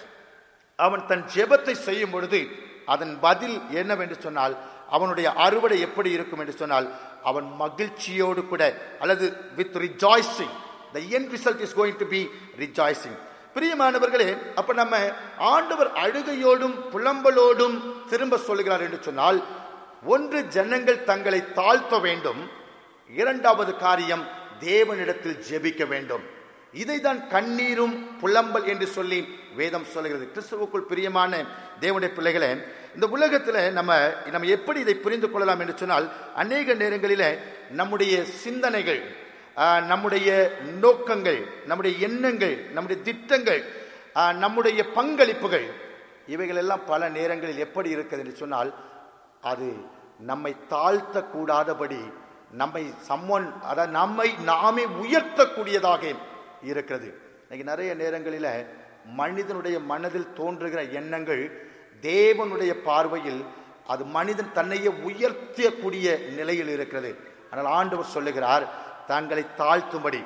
[SPEAKER 1] அவன் தன் ஜெபத்தை செய்யும் பொழுது அதன் பதில் என்னவென்று சொன்னால் அவனுடைய அறுவடை எப்படி இருக்கும் என்று சொன்னால் அவன் மகிழ்ச்சியோடு கூட அல்லது with rejoicing the end result is going to be rejoicing பிரியமானவர்களே அப்ப நம்ம ஆண்டவர் அழுகையோடும் புலம்பலோடும் திரும்ப சொல்லுகிறார் என்று சொன்னால் ஒன்று ஜனங்கள் தங்களை தாழ்த்த வேண்டும் இரண்டாவது காரியம் தேவனிடத்தில் ஜெபிக்க வேண்டும் இதைதான் கண்ணீரும் புலம்பல் என்று சொல்லி வேதம் சொல்லுகிறது கிறிஸ்துவுக்குள் பிரியமான தேவனுடைய பிள்ளைகளே இந்த உலகத்துல நம்ம நம்ம எப்படி இதை புரிந்து கொள்ளலாம் என்று சொன்னால் அநேக நேரங்களில நம்முடைய சிந்தனைகள் ஆஹ், நம்முடைய நோக்கங்கள் நம்முடைய எண்ணங்கள் நம்முடைய திட்டங்கள் ஆஹ், நம்முடைய பங்களிப்புகள் இவைகள் எல்லாம் பல நேரங்களில் எப்படி இருக்குது என்று சொன்னால் அது நம்மை தாழ்த்த கூடாதபடி நம்மை சம்மன் அதாவது நம்மை நாமே உயர்த்தக்கூடியதாக இருக்கிறது இன்னைக்கு நிறைய நேரங்களில மனிதனுடைய மனதில் தோன்றுகிற எண்ணங்கள் தேவனுடைய பார்வையில் அது மனிதன் தன்னையே உயர்த்தக்கூடிய நிலையில் இருக்கிறது ஆனால் ஆண்டவர் சொல்லுகிறார் தங்களை தாழ்த்தும்படி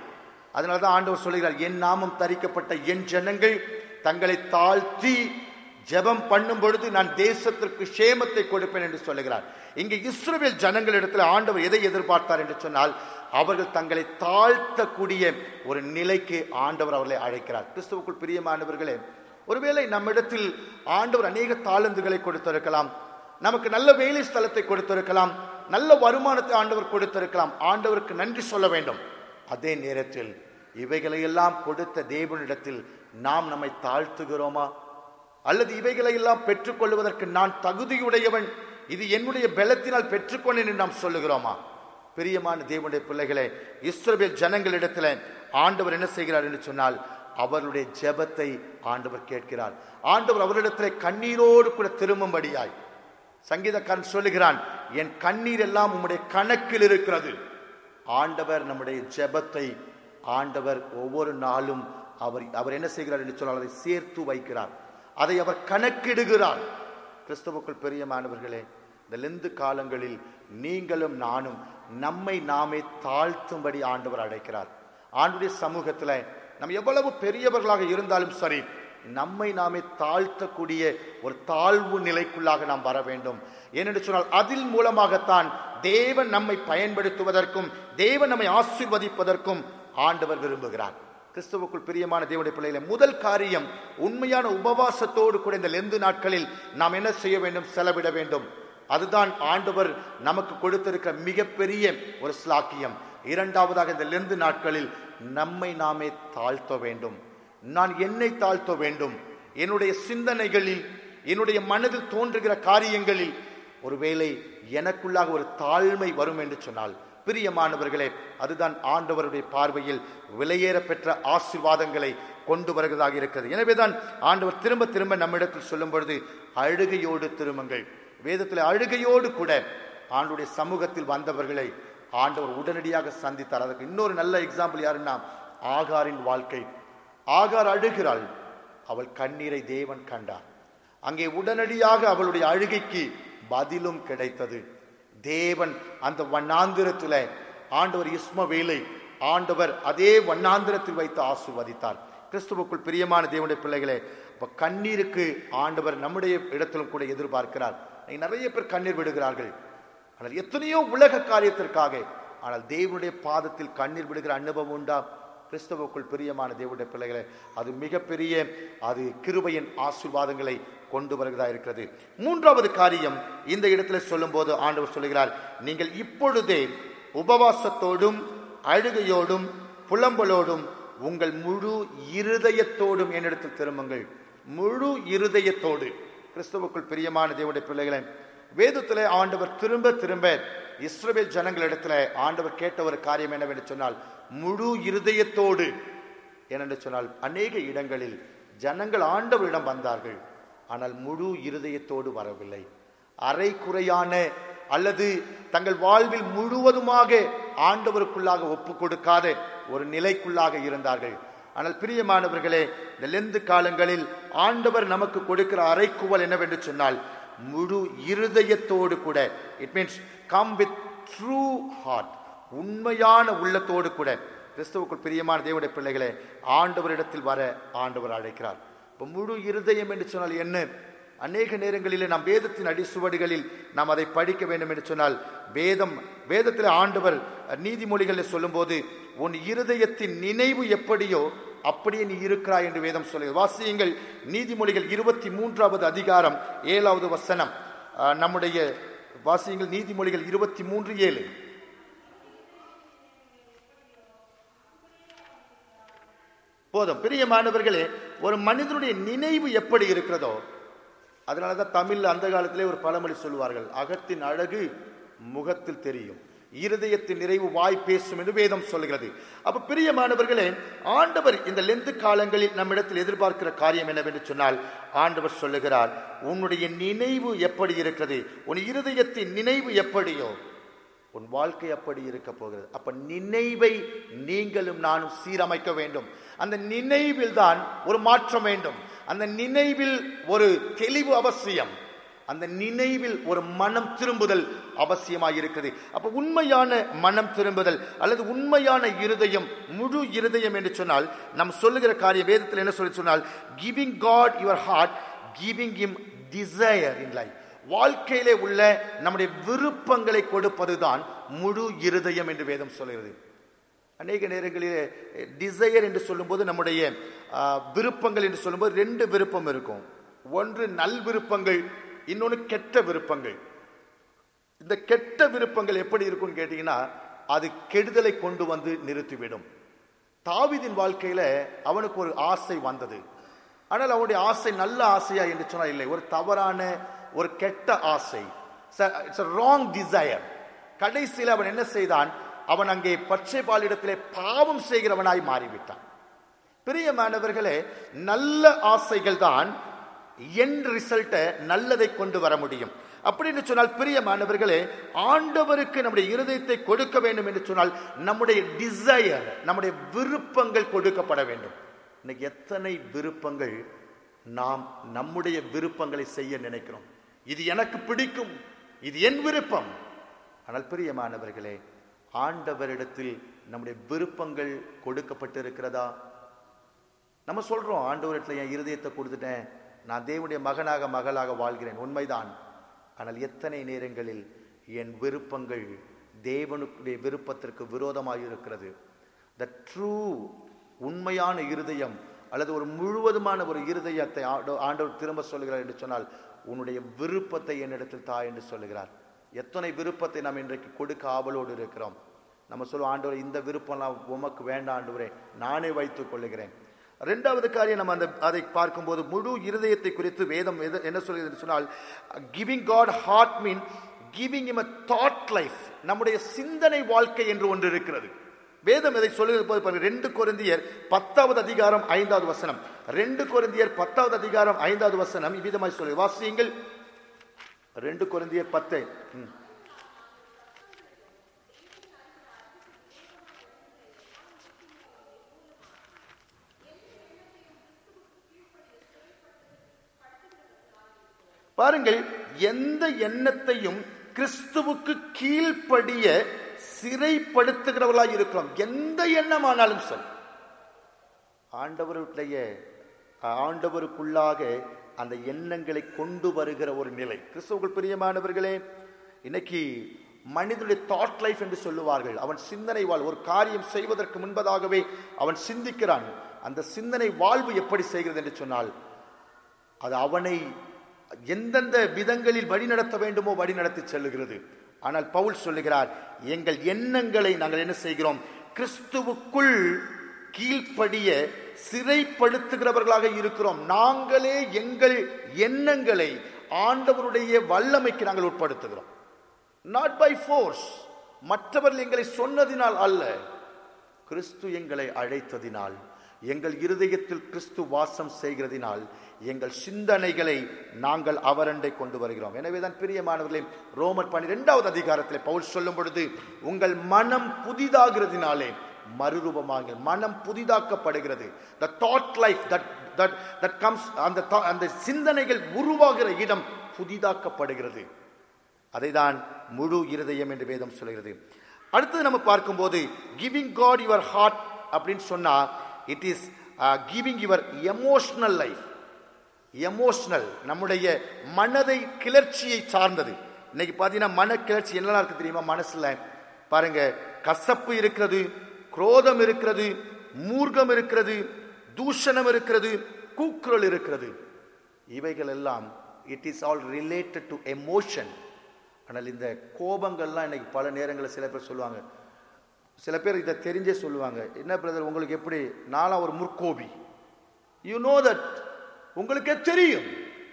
[SPEAKER 1] அதனாலதான் ஆண்டவர் சொல்லுகிறார் என் நாமம் தரிக்கப்பட்ட என் ஜனங்கள் தங்களை தாழ்த்தி ஜெபம் பண்ணும் பொழுது நான் தேசத்திற்கு சேமத்தை கொடுப்பேன் என்று சொல்லுகிறார் இங்கே இஸ்ரவேல் ஜனங்களிடத்தில் ஆண்டவர் எதை எதிர்பார்த்தார் என்று சொன்னால் அவர்கள் தங்களை தாழ்த்தக்கூடிய ஒரு நிலைக்கு ஆண்டவர் அவர்களை அழைக்கிறார் கிறிஸ்துவுக்குள் பிரியமானவர்களே ஒருவேளை நம்மிடத்தில் ஆண்டவர் அநேக தாளந்துகளை கொடுத்திருக்கலாம் நமக்கு நல்ல வேலை ஸ்தலத்தை கொடுத்திருக்கலாம் நல்ல வருமானத்தை ஆண்டவர் கொடுத்திருக்கலாம் ஆண்டவருக்கு நன்றி சொல்ல வேண்டும் அதே நேரத்தில் இவைகளையெல்லாம் கொடுத்த தேவனிடத்தில் நாம் நம்மை தாழ்த்துகிறோமா அல்லது இவைகளை எல்லாம் பெற்றுக்கொள்வதற்கு நான் தகுதியுடையவன் இது என்னுடைய பலத்தினால் பெற்றுக்கொண்டேன் என்று நாம் சொல்லுகிறோமா பிரியமான தேவனுடைய பிள்ளைகளே இஸ்ரவேல் ஜனங்களிடத்துல ஆண்டவர் என்ன செய்கிறார் என்று சொன்னால் அவர்களுடைய ஜெபத்தை ஆண்டவர் கேட்கிறார் ஆண்டவர் அவரிடத்தில் கண்ணீரோடு கூட திரும்பும்படியாய் சங்கீதக்காரன் சொல்லுகிறான் என் கண்ணீர் எல்லாம் உம்முடைய கணக்கில் இருக்கிறது ஆண்டவர் நம்முடைய ஜெபத்தை ஆண்டவர் ஒவ்வொரு நாளும் அவர் அவர் என்ன செய்கிறார் என்று சொன்னால் அதை சேர்த்து வைக்கிறார் அதை அவர் கணக்கிடுகிறார் கிறிஸ்தவுக்குள் பெரியமானவர்களே இந்த லெந்து காலங்களில் நீங்களும் நானும் நம்மை நாமே தாழ்த்தும்படி ஆண்டவர் அழைக்கிறார் ஆண்டுடைய சமூகத்தில் நம்ம எவ்வளவு பெரியவர்களாக இருந்தாலும் சரி நம்மை நாமே தாழ்த்தக்கூடிய ஒரு தாழ்வு நிலைக்குள்ளாக நாம் வர வேண்டும் ஏனென்று சொன்னால் அதில் மூலமாகத்தான் தேவன் நம்மை பயன்படுத்துவதற்கும் தேவன் நம்மை ஆசீர்வதிப்பதற்கும் ஆண்டவர் விரும்புகிறார் கிறிஸ்துவுக்குள் பிரியமான தேவனுடைய பிள்ளைகளை முதல் காரியம் உண்மையான உபவாசத்தோடு கூட இந்த லெந்து நாட்களில் நாம் என்ன செய்ய வேண்டும் செலவிட வேண்டும் அதுதான் ஆண்டவர் நமக்கு கொடுத்திருக்கிற மிகப்பெரிய ஒரு ஸ்லாக்கியம் இரண்டாவதாக இந்த லெந்து நாட்களில் நம்மை நாமே தாழ்த்த வேண்டும் நான் என்னை தாழ்த்த வேண்டும் என்னுடைய சிந்தனைகளில் என்னுடைய மனதில் தோன்றுகிற காரியங்களில் ஒருவேளை எனக்குள்ளாக ஒரு தாழ்மை வரும் என்று சொன்னால் பிரியமானவர்களே அதுதான் ஆண்டவருடைய பார்வையில் விலையேற பெற்ற ஆசீர்வாதங்களை கொண்டு வருகிறதாக இருக்கிறது எனவேதான் ஆண்டவர் திரும்ப திரும்ப நம்மிடத்தில் சொல்லும் பொழுது அழுகையோடு திரும்புங்கள் வேதத்தில் அழுகையோடு கூட ஆண்டுடைய சமூகத்தில் வந்தவர்களை ஆண்டவர் உடனடியாக சந்தித்தார் அதுக்கு இன்னொரு நல்ல எக்ஸாம்பிள் யாருன்னா ஆகாரின் வாழ்க்கை ஆகார் அழுகிறாள் அவள் கண்ணீரை தேவன் கண்டார் அங்கே உடனடியாக அவளுடைய அழுகைக்கு பதிலும் கிடைத்தது தேவன் அந்த வண்ணாந்திரத்துல ஆண்டவர் இஸ்மவேலை ஆண்டவர் அதே வண்ணாந்திரத்தில் வைத்து ஆசிர்வதித்தார் கிறிஸ்துவுக்குள் பிரியமான தேவனுடைய பிள்ளைகளே இப்ப கண்ணீருக்கு ஆண்டவர் நம்முடைய இடத்திலும் கூட எதிர்பார்க்கிறார் இன்னைக்கு நிறைய பேர் கண்ணீர் விடுகிறார்கள் ஆனால் எத்தனையோ உலக காரியத்திற்காக ஆனால் தேவனுடைய பாதத்தில் கண்ணீர் விடுகிற அனுபவம் உண்டா கிறிஸ்தவுக்குள் பிரியமான தேவனுடைய பிள்ளைகளே அது மிகப்பெரிய அது கிருபையின் ஆசீர்வாதங்களை கொண்டு வருகிறதா இருக்கிறது மூன்றாவது காரியம் இந்த இடத்துல சொல்லும்போது ஆண்டவர் சொல்லுகிறார் நீங்கள் இப்பொழுதே உபவாசத்தோடும் அழுகையோடும் புலம்பலோடும் உங்கள் முழு இருதயத்தோடும் என்னிடத்தில் திரும்புங்கள் முழு இருதயத்தோடு கிறிஸ்துவுக்குள் பிரியமான தேவனுடைய பிள்ளைகளை வேதத்திலே ஆண்டவர் திரும்ப திரும்ப இஸ்ரவேல் ஜனங்களிடத்துல ஆண்டவர் கேட்ட ஒரு காரியம் என்னவென்று சொன்னால் முழு இருதயத்தோடு ஏனென்று சொன்னால் அநேக இடங்களில் ஜனங்கள் ஆண்டவரிடம் வந்தார்கள் ஆனால் முழு இருதயத்தோடு வரவில்லை அரை குறையான அல்லது தங்கள் வாழ்வில் முழுவதுமாக ஆண்டவருக்குள்ளாக ஒப்பு கொடுக்காத ஒரு நிலைக்குள்ளாக இருந்தார்கள் ஆனால் பிரியமானவர்களே இந்த லெந்து காலங்களில் ஆண்டவர் நமக்கு கொடுக்கிற அரைக்குவல் என்னவென்று சொன்னால் முழு இருதயத்தோடு கூட it means come with true heart உண்மையான உள்ளத்தோடு கூட கிறிஸ்துவுக்குள் பிரியமான தேவனுடைய பிள்ளைகளே ஆண்டவரிடத்தில் வர ஆண்டவர் அழைக்கிறார் இப்போ முழு இருதயம் என்று சொன்னால் என்ன அநேக நேரங்களிலே நாம் வேதத்தின் அடிசுவடுகளில் நாம் அதை படிக்க வேண்டும் என்று சொன்னால் வேதம் வேதத்தில் ஆண்டவர் நீதிமொழிகளில் சொல்லும்போது உன் இருதயத்தின் நினைவு எப்படியோ அப்படியே நீ இருக்கிறாய் என்று வேதம் சொல்லுகிறது வாசியுங்கள் நீதிமொழிகள் இருபத்தி மூன்றாவது அதிகாரம் ஏழாவது வசனம் அஹ், நம்முடைய வாசியுங்கள் நீதிமொழிகள் இருபத்தி மூன்று ஏழு போதும் பிரியமானவர்களே ஒரு மனிதனுடைய நினைவு எப்படி இருக்கிறதோ அதனால தான் தமிழ்ல அந்த காலத்திலே ஒரு பழமொழி சொல்வார்கள் அகத்தின் அழகு முகத்தில் தெரியும் இருதயத்தின் நிறைவு வாய் பேசும் என்று வேதம் சொல்கிறது அப்ப பிரியமானவர்களே ஆண்டவர் இந்த லெந்து காலங்களில் நம்மிடத்தில் எதிர்பார்க்கிற காரியம் என்னவென்று சொன்னால் ஆண்டவர் சொல்லுகிறார் உன்னுடைய நினைவு எப்படி இருக்கிறது உன் இருதயத்தின் நினைவு எப்படியோ உன் வாழ்க்கை அப்படி இருக்க போகிறது அப்ப நினைவை நீங்களும் நானும் சீரமைக்க வேண்டும் அந்த நினைவில் தான் ஒரு மாற்றம் வேண்டும் அந்த நினைவில் ஒரு தெளிவு அவசியம் அந்த நினைவில் ஒரு மனம் திரும்புதல் அவசியமாக இருக்குது அப்ப உண்மையான மனம் திரும்புதல் அல்லது உண்மையான இருதயம் முழு இருதயம் என்று சொன்னால் நாம் சொல்லுகிற காரிய வேதத்தில் என்ன சொல்லி சொன்னால் giving God your heart giving him desire in life வாழ்க்கையிலே உள்ள நம்முடைய விருப்பங்களை கொடுப்பதுதான் முழு இருதயம் என்று வேதம் சொல்கிறது அநேக நேரங்களிலே டிசையர் என்று சொல்லும்போது நம்முடைய ஆ, விருப்பங்கள் என்று சொல்லும்போது ரெண்டு விருப்பம் இருக்கும் ஒன்று நல் விருப்பங்கள் இன்னொன்று கெட்ட விருப்பங்கள் இந்த கெட்ட விருப்பங்கள் எப்படி இருக்கும்னு கேட்டீங்கன்னா அது கெடுதலை கொண்டு வந்து நிறுத்திவிடும் தாவீதின் வாழ்க்கையில அவனுக்கு ஒரு ஆசை வந்தது ஆனால் அவனுடைய ஆசை நல்ல ஆசையா என்று சொன்னால் இல்லை ஒரு தவறான ஒரு கெட்ட ஆசை இட்ஸ் ராங் டிசையர் கடைசியில் அவன் என்ன செய்தான் அவன் அங்கே பச்சை பாலிடத்திலே பாவம் செய்கிறவனாய் மாறிவிட்டான் பிரியமானவர்களே நல்ல ஆசைகள் தான் என் ரிசல்ட்டை நல்லதை கொண்டு வர முடியும் அப்படின்னு சொன்னால் பிரியமானவர்களே ஆண்டவருக்கு நம்முடைய இருதயத்தை கொடுக்க வேண்டும் என்று சொன்னால் நம்முடைய டிசையர் நம்முடைய விருப்பங்கள் கொடுக்கப்பட வேண்டும் இன்னைக்கு எத்தனை விருப்பங்கள் நாம் நம்முடைய விருப்பங்களை செய்ய நினைக்கிறோம் இது எனக்கு பிடிக்கும் இது என் விருப்பம் ஆனால் பிரியமானவர்களே ஆண்டவரிடத்தில் நம்முடைய விருப்பங்கள் கொடுக்கப்பட்டிருக்கிறதா நம்ம சொல்றோம் ஆண்டவரிடத்துல என் இருதயத்தை கொடுத்துட்டேன் நான் தேவனுடைய மகனாக மகளாக வாழ்கிறேன் உண்மைதான் ஆனால் எத்தனை நேரங்களில் என் விருப்பங்கள் தேவனுடைய விருப்பத்திற்கு விரோதமாக இருக்கிறது த ட்ரூ உண்மையான இருதயம் அல்லது ஒரு முழுவதுமான ஒரு இருதயத்தை ஆண்டோ- ஆண்டவர் திரும்ப சொல்லுகிறார் என்று சொன்னால் உன்னுடைய விருப்பத்தை என்னிடத்தில் தா என்று சொல்லுகிறார் எத்தனை விருப்பத்தை நாம் இன்றைக்கு கொடுக்க ஆவலோடு இருக்கிறோம் நம்ம சொல்லுவோம் ஆண்டவரே இந்த விருப்பம்லாம் உமக்கு வேண்டாம் ஆண்டவரே நானே வைத்துக் கொள்ளுகிறேன் ரெண்டாவது காரியம் நம்ம அந்த அதை பார்க்கும்போது முழு இருதயத்தை குறித்து வேதம் எது- என்ன சொல்கிறது சொன்னால் giving God heart mean giving him a thought life நம்முடைய சிந்தனை வாழ்க்கை என்று ஒன்று இருக்கிறது வேதம் இதை சொல்லுகிறது போது பாருங்க ரெண்டு கொரிந்தியர் பத்தாவது அதிகாரம் ஐந்தாவது வசனம் ரெண்டு கொரிந்தியர் பத்தாவது அதிகாரம் ஐந்தாவது வசனம் இவ்விதமாய் சொல்லு வாசியுங்கள் ரெண்டு கொரிந்தியர் பத்து ம். பாருங்கள் எந்த எண்ணத்தையும் கிறிஸ்துவுக்கு கீழ்ப்படிய சிறைப்படுத்துகிறவர்களாய் இருக்கிறோம் எந்த எண்ணமானாலும் சரி ஆண்டவருடைய ஆண்டவருக்குள்ளாக அந்த எண்ணங்களை கொண்டு வருகிற ஒரு நிலை கிறிஸ்தவர்கள் பிரியமானவர்களே இன்னைக்கு மனிதனுடைய தாட் லைஃப் என்று சொல்லுவார்கள் அவன் சிந்தனை வாழ் ஒரு காரியம் செய்வதற்கு முன்பதாகவே அவன் சிந்திக்கிறான் அந்த சிந்தனை வாழ்வு எப்படி செய்கிறது என்று சொன்னால் அது அவனை எந்தெந்த விதங்களில் வழிநடத்த வேண்டுமோ வழிநடத்தி செல்லுகிறது ஆனால் பவுல் சொல்லுகிறார் எங்கள் எண்ணங்களை நாங்கள் என்ன செய்கிறோம் கிறிஸ்துவுக்குள் கீழ்ப்படிய சிறைப்படுத்துகிறவர்களாக இருக்கிறோம் நாங்களே எங்கள் எண்ணங்களை ஆண்டவருடைய வல்லமைக்கு நாங்கள் உட்படுத்துகிறோம் நாட் பை ஃபோர்ஸ் மற்றவர்கள் எங்களை சொன்னதினால் அல்ல கிறிஸ்து எங்களை அழைத்ததினால் எங்கள் இருதயத்தில் கிறிஸ்து வாசம் செய்கிறதினால் எங்கள் சிந்தனைகளை நாங்கள் அவரண்டை கொண்டு வருகிறோம் எனவேதான் பிரியமானவர்களே ரோமர் பன்னிரெண்டாவது அதிகாரத்தில் பவுல் சொல்லும் பொழுது உங்கள் மனம் புதிதாகிறதினாலே மறுரூபமாக மனம் புதிதாக்கப்படுகிறது the thought life that that that comes அந்த thought- அந்த சிந்தனைகள் உருவாகிற இடம் புதிதாக்கப்படுகிறது அதைதான் முழு இருதயம் என்று வேதம் சொல்கிறது அடுத்தது நம்ம பார்க்கும்போது கிவிங் காட் யுவர் ஹார்ட் அப்படின்னு சொன்னா it is giving your emotional life emotional நம்முடைய மனதை கிளர்ச்சியை சார்ந்தது இன்னைக்கு பார்த்தீங்கன்னா மன கிளர்ச்சி என்னெல்லாம் இருக்கு தெரியுமா மனசுல பாருங்க கசப்பு இருக்கிறது குரோதம் இருக்கிறது மூர்க்கம் இருக்கிறது தூஷணம் இருக்கிறது கூக்குரல் இருக்கிறது இவைகள் எல்லாம் it is all related to emotion ஆனால் இந்த கோபங்கள்லாம் இன்னைக்கு பல நேரங்களில் சில பேர் சொல்லுவாங்க சில பேர் இதை தெரிஞ்சே சொல்லுவாங்க என்ன பிரதர் உங்களுக்கு எப்படி நானும் ஒரு முற்கோபி யூ நோ தட் உங்களுக்கே தெரியும்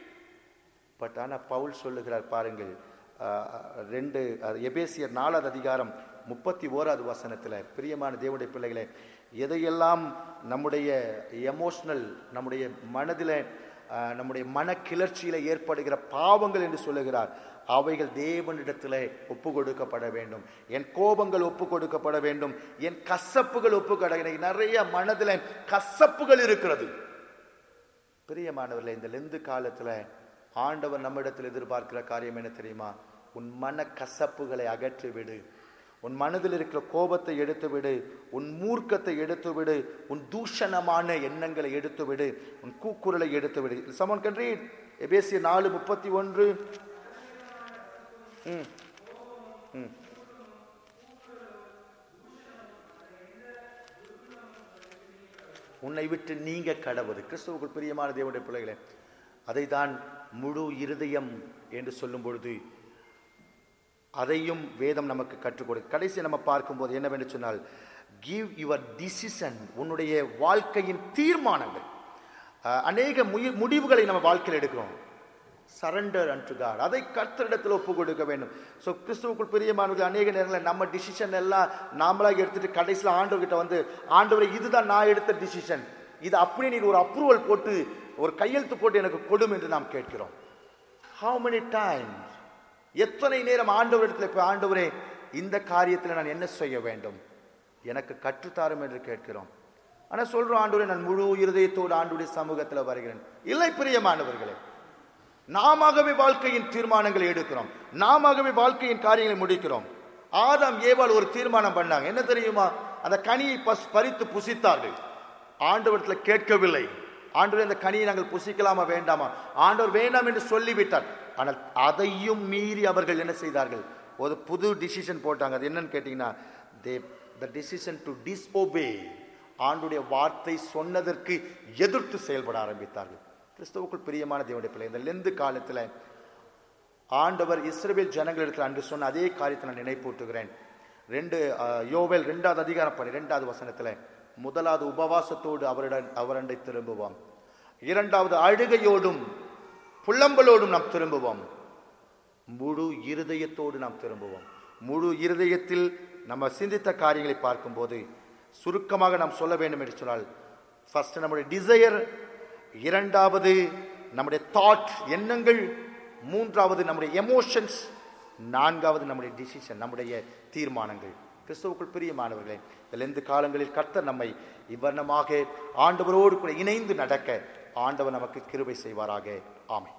[SPEAKER 1] பட் ஆனால் பவுல் சொல்லுகிறார் பாருங்கள் ஆஹ், ரெண்டு அது எபேசியர் நாலாவது அதிகாரம் முப்பத்தி ஓராவது வசனத்தில் பிரியமான தேவனுடைய பிள்ளைகளே எதையெல்லாம் நம்முடைய எமோஷனல் நம்முடைய மனதில் ஆஹ், நம்முடைய மன கிளர்ச்சியில ஏற்படுகிற பாவங்கள் என்று சொல்லுகிறார் அவைகள் தேவனிடத்தில் ஒப்பு கொடுக்கப்பட வேண்டும் என் கோபங்கள் ஒப்பு கொடுக்கப்பட வேண்டும் என் கசப்புகள் ஒப்பு கொட நிறைய மனதில் கசப்புகள் இருக்கிறது பிரியமானவர்களே இந்த லெந்து காலத்துல ஆண்டவர் நம்மிடத்தில் எதிர்பார்க்கிற காரியம் என்ன தெரியுமா உன் மன கசப்புகளை அகற்றி விடு உன் மனதில் இருக்கிற கோபத்தை எடுத்து விடு உன் மூர்க்கத்தை எடுத்து விடு உன் தூஷணமான எண்ணங்களை எடுத்து விடு உன் கூக்குரலை எடுத்து விடு சமன் கன் ரீட் எபேசிய நாலு முப்பத்தி ஒன்று ம் ம் உன்னை விட்டு நீங்க கடவுது கிறிஸ்துவுக்குள் பிரியமான தேவனுடைய பிள்ளைகளே அதை தான் முழு இருதயம் என்று சொல்லும் பொழுது அதையும் வேதம் நமக்கு கற்றுக் கொடு கடைசி நம்ம பார்க்கும்போது என்னவென்று சொன்னால் கிவ் யுவர் டிசிஷன் உன்னுடைய வாழ்க்கையின் தீர்மானங்கள் அஹ், அநேக முய- முடிவுகளை நம்ம வாழ்க்கையில் எடுக்கிறோம் சரண்டர் அன்டு காட் அதை கர்த்தரிடத்தில் ஒப்பு கொடுக்க வேண்டும் ஸோ கிறிஸ்துவுக்குள் பிரியமானவர்கள் அநேக நேரங்களில் நம்ம டிசிஷன் எல்லாம் நாமளாக எடுத்துட்டு கடைசியில் ஆண்டவர்கிட்ட வந்து ஆண்டவரை இதுதான் நான் எடுத்த டிசிஷன் இது அப்படி நீ ஒரு அப்ரூவல் போட்டு ஒரு கையெழுத்து போட்டு எனக்கு கொடும் என்று நாம் கேட்கிறோம் ஹவு many times எத்தனை நேரம் ஆண்டவரிடத்தில் இப்போ ஆண்டவரே இந்த காரியத்தில் நான் என்ன செய்ய வேண்டும் எனக்கு கற்றுத்தாரும் என்று கேட்கிறோம் ஆனா சொல்றோம் ஆண்டவரே நான் முழு இருதயத்தோடு ஆண்டுடைய சமூகத்தில் வருகிறேன் இல்லை பிரியமானவர்களே நாமவே வாழ்க்கையின் தீர்மானங்களை எடுக்கிறோம் நாமவே வாழ்க்கையின் காரியங்களை முடிக்கிறோம் ஆதாம் ஏவாள் ஒரு தீர்மானம் பண்ணாங்க என்ன தெரியுமா அந்த கனியை பஸ் பறித்து புசித்தார்கள் ஆண்டவரத்தில் கேட்கவில்லை ஆண்டவர் இந்த கனியை நாங்கள் புசிக்கலாமா வேண்டாமா ஆண்டவர் வேண்டாம் என்று சொல்லிவிட்டார் ஆனால் அதையும் மீறி அவர்கள் என்ன செய்தார்கள் ஒரு புது டிசிஷன் போட்டாங்க அது என்னன்னு கேட்டீங்கன்னா they the decision to disobey ஆண்டுடைய வார்த்தை சொன்னதற்கு எதிர்த்து செயல்பட ஆரம்பித்தார்கள் கிறிஸ்துவுக்குள் பிரியமான தேவனுடைய பிள்ளை இந்த லெந்து காலத்தில் ஆண்டவர் இஸ்ரவேல் ஜனங்களிடத்தில் அன்று சொன்ன அதே காரியத்தை நான் நினைப்பூட்டுகிறேன் ரெண்டு அஹ், யோவேல் ரெண்டாவது அதிகாரம் படி ரெண்டாவது வசனத்தில் முதலாவது உபவாசத்தோடு அவரிடம் அவரண்டை திரும்புவோம் இரண்டாவது அழுகையோடும் புல்லம்பலோடும் நாம் திரும்புவோம் முழு இருதயத்தோடு நாம் திரும்புவோம் முழு இருதயத்தில் நம்ம சிந்தித்த காரியங்களை பார்க்கும்போது சுருக்கமாக நாம் சொல்ல வேண்டும் என்று சொன்னால் ஃபர்ஸ்ட் நம்முடைய டிசையர் இரண்டாவது நம்முடைய தாட் எண்ணங்கள் மூன்றாவது நம்முடைய எமோஷன்ஸ் நான்காவது நம்முடைய டிசிஷன் நம்முடைய தீர்மானங்கள் கிறிஸ்துவுக்குள் பிரியமானவர்களே இதில் எந்த காலங்களில் கர்த்தர் நம்மை இவ்வண்ணமாக ஆண்டவரோடு கூட இணைந்து நடக்க ஆண்டவர் நமக்கு கிருபை செய்வாராக ஆமை